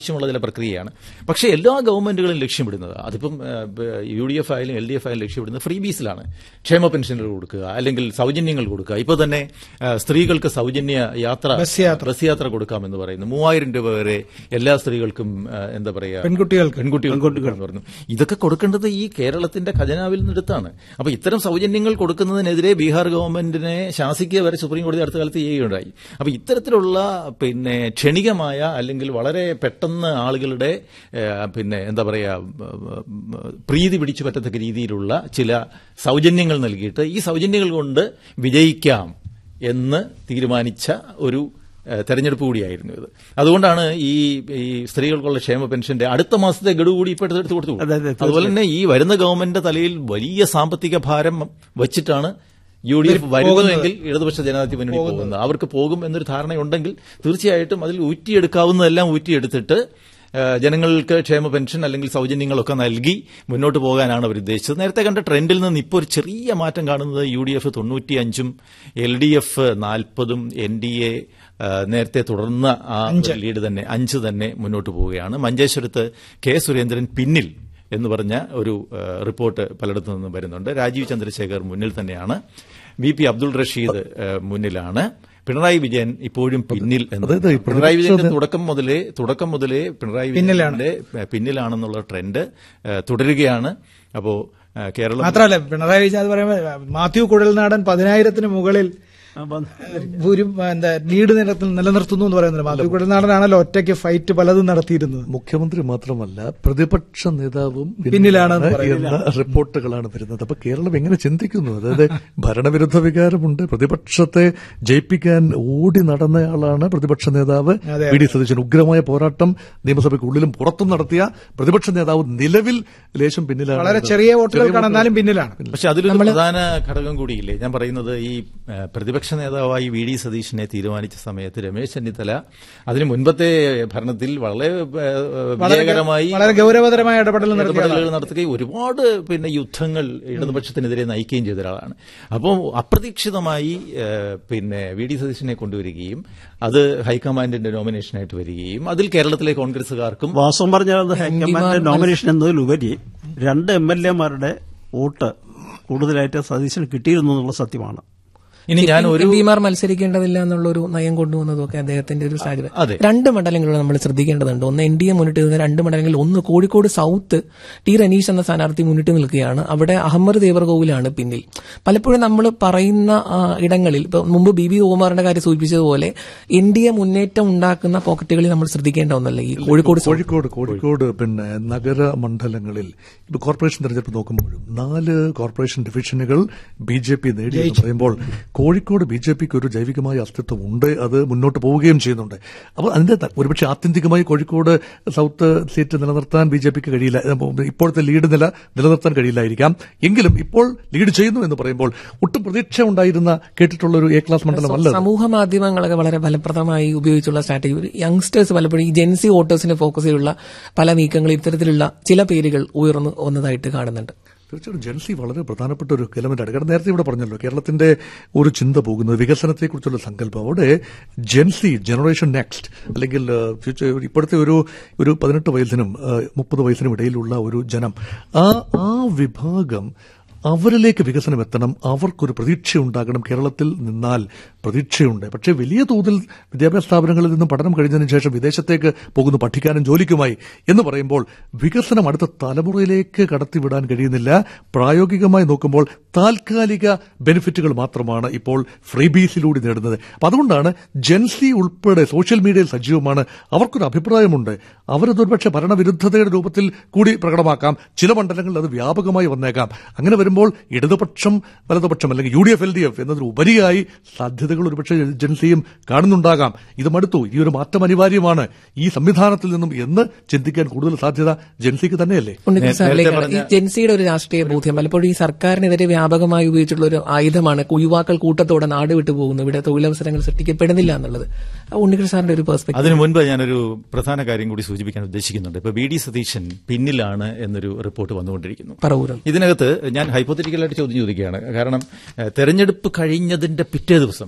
ആവശ്യമുള്ള ചില പ്രക്രിയയാണ് പക്ഷേ എല്ലാ ഗവൺമെന്റുകളും ലക്ഷ്യമിടുന്നത് അതിപ്പം യു ഡി എഫ് ആയാലും എൽ ഡി എഫ് ആയാലും ലക്ഷ്യമിടുന്നത് ഫ്രീ ബീസിലാണ് ക്ഷേമ പെൻഷനുകൾ കൊടുക്കുക അല്ലെങ്കിൽ സൗജന്യങ്ങൾ കൊടുക്കുക ഇപ്പോൾ തന്നെ ആ, സ്ത്രീകൾക്ക് സൗജന്യ യാത്ര ബസ് യാത്ര. ബസ് യാത്ര കൊടുക്കാമെന്ന് പറയുന്നു മൂവായിരം രൂപ വരെ എല്ലാ സ്ത്രീകൾക്കും ആ, എന്താ പറയുക പെൺകുട്ടികൾക്ക് പെൺകുട്ടികൾക്ക് എന്ന് പറഞ്ഞു ഇതൊക്കെ കൊടുക്കേണ്ടത് ഈ കേരളത്തിന്റെ ഖജനാവിൽ നിന്നെടുത്താണ് അപ്പൊ ഇത്തരം സൗജന്യങ്ങൾ കൊടുക്കുന്നതിനെതിരെ ബീഹാർ ഗവൺമെന്റിനെ ശാസിക്കുക വരെ സുപ്രീം കോടതി അടുത്ത കാലത്ത് ചെയ്യുകയുണ്ടായി അപ്പൊ ഇത്തരത്തിലുള്ള പിന്നെ ക്ഷണികമായ അല്ലെങ്കിൽ വളരെ പെട്ടെന്ന് ആളുകളുടെ ഏഹ്, പിന്നെ എന്താ പറയാ ഉം, പ്രീതി പിടിച്ചു പറ്റത്തക്ക രീതിയിലുള്ള ചില സൗജന്യങ്ങൾ നൽകിയിട്ട് ഈ സൗജന്യങ്ങൾ കൊണ്ട് വിജയിക്കാം എന്ന് തീരുമാനിച്ച ഒരു ഏഹ് തെരഞ്ഞെടുപ്പ് കൂടിയായിരുന്നു ഇത് അതുകൊണ്ടാണ് ഈ ഈ സ്ത്രീകൾക്കുള്ള ക്ഷേമ പെൻഷന്റെ അടുത്ത മാസത്തെ ഗഡു കൂടി ഇപ്പോൾ എടുത്ത് കൊടുത്തു അതെ, അതെ, അതുപോലെ തന്നെ ഈ വരുന്ന ഗവൺമെന്റിന്റെ തലയിൽ വലിയ സാമ്പത്തിക ഭാരം വച്ചിട്ടാണ് യു ഡി എഫ് വരുന്നതെങ്കിൽ ഇടതുപക്ഷ ജനാധിപത്യ മുന്നണി പോകുന്നത് അവർക്ക് പോകും എന്നൊരു ധാരണയുണ്ടെങ്കിൽ തീർച്ചയായിട്ടും അതിൽ ഊറ്റിയെടുക്കാവുന്നതെല്ലാം ഊറ്റിയെടുത്തിട്ട് ഏഹ് ജനങ്ങൾക്ക് ക്ഷേമ പെൻഷൻ അല്ലെങ്കിൽ സൗജന്യങ്ങളൊക്കെ നൽകി മുന്നോട്ട് പോകാനാണ് അവർ ഉദ്ദേശിച്ചത് നേരത്തെ കണ്ട ട്രെൻഡിൽ നിന്ന് ഇപ്പോൾ ഒരു ചെറിയ മാറ്റം കാണുന്നത് യു ഡി എഫ് തൊണ്ണൂറ്റിയഞ്ചും എൽ ഡി എഫ് നാൽപ്പതും എൻ ഡി എ നേരത്തെ തുടർന്ന ആ ഒരു ലീഡ് തന്നെ അഞ്ച് തന്നെ മുന്നോട്ട് പോവുകയാണ് മഞ്ചേശ്വരത്ത് കെ സുരേന്ദ്രൻ പിന്നിൽ എന്ന് പറഞ്ഞ ഒരു ഏഹ്, റിപ്പോർട്ട് പലയിടത്തു നിന്നും വരുന്നുണ്ട് രാജീവ് ചന്ദ്രശേഖർ മുന്നിൽ തന്നെയാണ് വി പി അബ്ദുൾ റഷീദ് ഏഹ്, മുന്നിലാണ് പിണറായി വിജയൻ ഇപ്പോഴും പിന്നിൽ എന്ന് അതായത് ഈ പിണറായി വിജയന്റെ പ്രതിപക്ഷ- തുടക്കം മുതലേ തുടക്കം മുതലേ പിണറായി പിന്നിലാണ്. വിജയന്റെ പിന്നിലാണെന്നുള്ള ട്രെൻഡ് ഏഹ്, തുടരുകയാണ് അപ്പോ ഏഹ്, കേരളം മാത്രമല്ല പിണറായി വിജയൻ അത് പറയുമ്പോൾ മാത്യു കുഴൽനാടൻ പതിനായിരത്തിന് മുകളിൽ അപ്പം ഭൂരി എന്താ ലീഡ് നിലത്തിൽ നിലനിർത്തുന്നു എന്ന് പറയുന്നത് മാത്യു കുഴൽനാടനാണല്ലോ ഒറ്റയ്ക്ക് ഫൈറ്റ് പലതും നടത്തിയിരുന്നത് മുഖ്യമന്ത്രി മാത്രമല്ല പ്രതിപക്ഷ നേതാവും പിന്നിലാണെന്ന് എന്ന റിപ്പോർട്ടുകളാണ് വരുന്നത് അപ്പൊ കേരളം എങ്ങനെ ചിന്തിക്കുന്നു അതായത് ഭരണവിരുദ്ധ വികാരമുണ്ട് പ്രതിപക്ഷത്തെ ജയിപ്പിക്കാൻ ഓടി നടന്നയാളാണ് പ്രതിപക്ഷ നേതാവ് അതെ. വി ഡി സതീശൻ ഉഗ്രമായ പോരാട്ടം നിയമസഭയ്ക്കുള്ളിലും പുറത്തും നടത്തിയ പ്രതിപക്ഷ നേതാവ് നിലവിൽ ലേശം പിന്നിലാണ് വളരെ ചെറിയ വോട്ടുകൾക്കാണ് എന്നാലും പിന്നിലാണ് പക്ഷെ അതിലൊരു പ്രധാന ഘടകം കൂടിയില്ലേ ഞാൻ പറയുന്നത് ഈ ഏഹ്, പ്രതിപക്ഷ നേതാവായി വി ഡി സതീഷിനെ തീരുമാനിച്ച സമയത്ത് രമേശ് ചെന്നിത്തല അതിന് മുൻപത്തെ ഭരണത്തിൽ വളരെ ഏഹ്, വിജയകരമായി വളരെ ഗൗരവതരമായ ഇടപെടൽ നടത്തിയ ഇടപെടലുകൾ നടത്തുകയും ഒരുപാട് പിന്നെ യുദ്ധങ്ങൾ ഇടതുപക്ഷത്തിനെതിരെ നയിക്കുകയും ചെയ്ത ഒരാളാണ് അപ്പോൾ അപ്രതീക്ഷിതമായി ഏഹ്, പിന്നെ വി ഡി സതീശനെ കൊണ്ടുവരികയും അത് ഹൈക്കമാൻഡിന്റെ നോമിനേഷനായിട്ട് വരികയും അതിൽ കേരളത്തിലെ കോൺഗ്രസുകാർക്കും വാസ്തവം പറഞ്ഞാൽ ഹൈക്കമാൻഡ് നോമിനേഷൻ എന്നതിലുപരി രണ്ട് എം എൽ എമാരുടെ വോട്ട് കൂടുതലായിട്ട് സതീശന് കിട്ടിയിരുന്നു എന്നുള്ള സത്യമാണ് ഇനി ഞാൻ ഒരു പിമാർ മത്സരിക്കേണ്ടതില്ല എന്നുള്ള ഒരു നയം കൊണ്ടുവന്നതൊക്കെ അദ്ദേഹത്തിന്റെ ഒരു സാഹചര്യം അതെ. രണ്ട് മണ്ഡലങ്ങളിൽ നമ്മൾ ശ്രദ്ധിക്കേണ്ടതുണ്ട് ഒന്ന് എൻ ഡി എ മുന്നിട്ട് നിൽക്കുന്ന രണ്ട് മണ്ഡലങ്ങളിൽ ഒന്ന് കോഴിക്കോട് സൗത്ത് ടി റനീഷ് എന്ന സ്ഥാനാർത്ഥി മുന്നിട്ട് നിൽക്കുകയാണ് അവിടെ അഹമ്മദ് ദേവർകോവിലാണ് പിന്നിൽ പലപ്പോഴും നമ്മൾ പറയുന്ന ആ, ഇടങ്ങളിൽ ഇപ്പൊ മുമ്പ് ബി ബി ഓമാറിന്റെ കാര്യം സൂചിപ്പിച്ചതുപോലെ എൻ ഡി എ മുന്നേറ്റം ഉണ്ടാക്കുന്ന പോക്കറ്റുകളിൽ നമ്മൾ ശ്രദ്ധിക്കേണ്ട ഒന്നല്ല ഈ കോഴിക്കോട് സൗത്ത്. കോഴിക്കോട് കോഴിക്കോട് പിന്നെ നഗര മണ്ഡലങ്ങളിൽ ഇപ്പൊ കോർപ്പറേഷൻ തെരഞ്ഞെടുപ്പ് നോക്കുമ്പോഴും നാല് കോർപ്പറേഷൻ ഡിവിഷനുകൾ ബി ജെ പി നേടി എന്ന് പറയുമ്പോൾ കോഴിക്കോട് ബി ജെ പിക്ക് ഒരു ജൈവികമായ അസ്തിത്വം ഉണ്ട് അത് മുന്നോട്ട് പോവുകയും ചെയ്യുന്നുണ്ട് അപ്പോൾ അതിന്റെ ത- ഒരുപക്ഷെ ആത്യന്തികമായി കോഴിക്കോട് സൗത്ത് സീറ്റ് നിലനിർത്താൻ ബി ജെ പിക്ക് കഴിയില്ല ഏഹ് ഇപ്പോഴത്തെ ലീഡ് നില നിലനിർത്താൻ കഴിയില്ലായിരിക്കാം എങ്കിലും ഇപ്പോൾ ലീഡ് ചെയ്യുന്നു എന്ന് പറയുമ്പോൾ ഒട്ടും പ്രതീക്ഷ ഉണ്ടായിരുന്ന കേട്ടിട്ടുള്ള ഒരു എ ക്ലാസ് മണ്ഡലമല്ല അത്. സമൂഹ മാധ്യമങ്ങളൊക്കെ വളരെ ഫലപ്രദമായി ഉപയോഗിച്ചുള്ള സ്ട്രാറ്റജി യങ്സ്റ്റേഴ്സ് പലപ്പോഴും ഈ ജെൻസി വോട്ടേഴ്സിനെ ഫോക്കസ് ചെയ്തുള്ള പല നീക്കങ്ങൾ ഇത്തരത്തിലുള്ള ചില പേരുകൾ ഉയർന്നു വന്നതായിട്ട് കാണുന്നുണ്ട് തീർച്ചയായിട്ടും ജൻസി വളരെ പ്രധാനപ്പെട്ട ഒരു എലമെന്റാണ് കാരണം നേരത്തെ ഇവിടെ പറഞ്ഞല്ലോ കേരളത്തിന്റെ ഒരു ചിന്ത പോകുന്നത് വികസനത്തെക്കുറിച്ചുള്ള സങ്കല്പം അവിടെ ജെൻസി ജനറേഷൻ നെക്സ്റ്റ് അല്ലെങ്കിൽ ആ, ഫ്യൂച്ചർ ഇപ്പോഴത്തെ ഒരു ഒരു പതിനെട്ട് വയസ്സിനും മുപ്പത് വയസ്സിനും ഇടയിലുള്ള ഒരു ജനം ആ ആ വിഭാഗം അവരിലേക്ക് വികസനം എത്തണം അവർക്കൊരു പ്രതീക്ഷ ഉണ്ടാകണം കേരളത്തിൽ നിന്നാൽ പ്രതീക്ഷയുണ്ട് പക്ഷേ വലിയ തോതിൽ വിദ്യാഭ്യാസ സ്ഥാപനങ്ങളിൽ നിന്നും പഠനം കഴിഞ്ഞതിന് ശേഷം വിദേശത്തേക്ക് പോകുന്നു പഠിക്കാനും ജോലിക്കുമായി എന്ന് പറയുമ്പോൾ വികസനം അടുത്ത തലമുറയിലേക്ക് കടത്തിവിടാൻ കഴിയുന്നില്ല പ്രായോഗികമായി നോക്കുമ്പോൾ താൽക്കാലിക ബെനിഫിറ്റുകൾ മാത്രമാണ് ഇപ്പോൾ ഫ്രീബീസിലൂടെ നേടുന്നത് അപ്പൊ അതുകൊണ്ടാണ് ജെൻസി ഉൾപ്പെടെ സോഷ്യൽ മീഡിയയിൽ സജീവമാണ് അവർക്കൊരു അഭിപ്രായമുണ്ട് അവരത് ഒരുപക്ഷെ ഭരണവിരുദ്ധതയുടെ രൂപത്തിൽ കൂടി പ്രകടമാക്കാം ചില മണ്ഡലങ്ങളിൽ അത് വ്യാപകമായി വന്നേക്കാം അങ്ങനെ വരുമ്പോൾ ഇടതുപക്ഷം വലതുപക്ഷം അല്ലെങ്കിൽ U D F L D F എന്നതിന് ഉപരിയായി സാധ്യതകൾ ഒരുപക്ഷെ ജൻസിയും കാണുന്നുണ്ടാകാം ഇത് മടുത്തു ഈ ഒരു മാറ്റം അനിവാര്യമാണ് ഈ സംവിധാനത്തിൽ നിന്നും എന്ന് ചിന്തിക്കാൻ കൂടുതൽ സാധ്യത ജൻസിക്ക് തന്നെയല്ലേ ഉണ്ണികൃഷ്ണൻ സാറിലേക്ക് നേരത്തെ ആണ്. ഈ ജെൻസിയുടെ ഒരു രാഷ്ട്രീയ ബോധ്യം പലപ്പോഴും ഈ സർക്കാരിനെതിരെ വ്യാപകമായി ഉപയോഗിച്ചിട്ടുള്ള ഒരു ആയുധമാണ് യുവാക്കൾ കൂട്ടത്തോടെ നാട് വിട്ടു പോകുന്നു ഇവിടെ തൊഴിലവസരങ്ങൾ സൃഷ്ടിക്കപ്പെടുന്നില്ല എന്നുള്ളത് ആ ഉണ്ണികൃഷ്ണൻ സാറിന്റെ ഒരു പെർസ്പെക്ടീവ് അതിനു മുൻപ് ഞാനൊരു പ്രധാന കാര്യം കൂടി സൂചിപ്പിക്കാൻ ഉദ്ദേശിക്കുന്നുണ്ട് ഇപ്പൊ വി ഡി സതീശൻ പിന്നിലാണ് എന്നൊരു റിപ്പോർട്ട് വന്നുകൊണ്ടിരിക്കുന്നു പറവൂരം ഇതിനകത്ത് ഞാൻ ഹൈപ്പോത്തറ്റിക്കലായിട്ട് ചോദ്യം ചോദിക്കുകയാണ് കാരണം ഏഹ്, തെരഞ്ഞെടുപ്പ് കഴിഞ്ഞതിന്റെ പിറ്റേ ദിവസം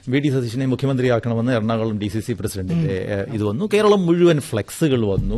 വി ഡി സതീശനെ മുഖ്യമന്ത്രിയാക്കണമെന്ന് എറണാകുളം ഡി സി സി പ്രസിഡന്റിന്റെ ഏഹ്, ഇത് വന്നു കേരളം മുഴുവൻ ഫ്ലെക്സുകൾ വന്നു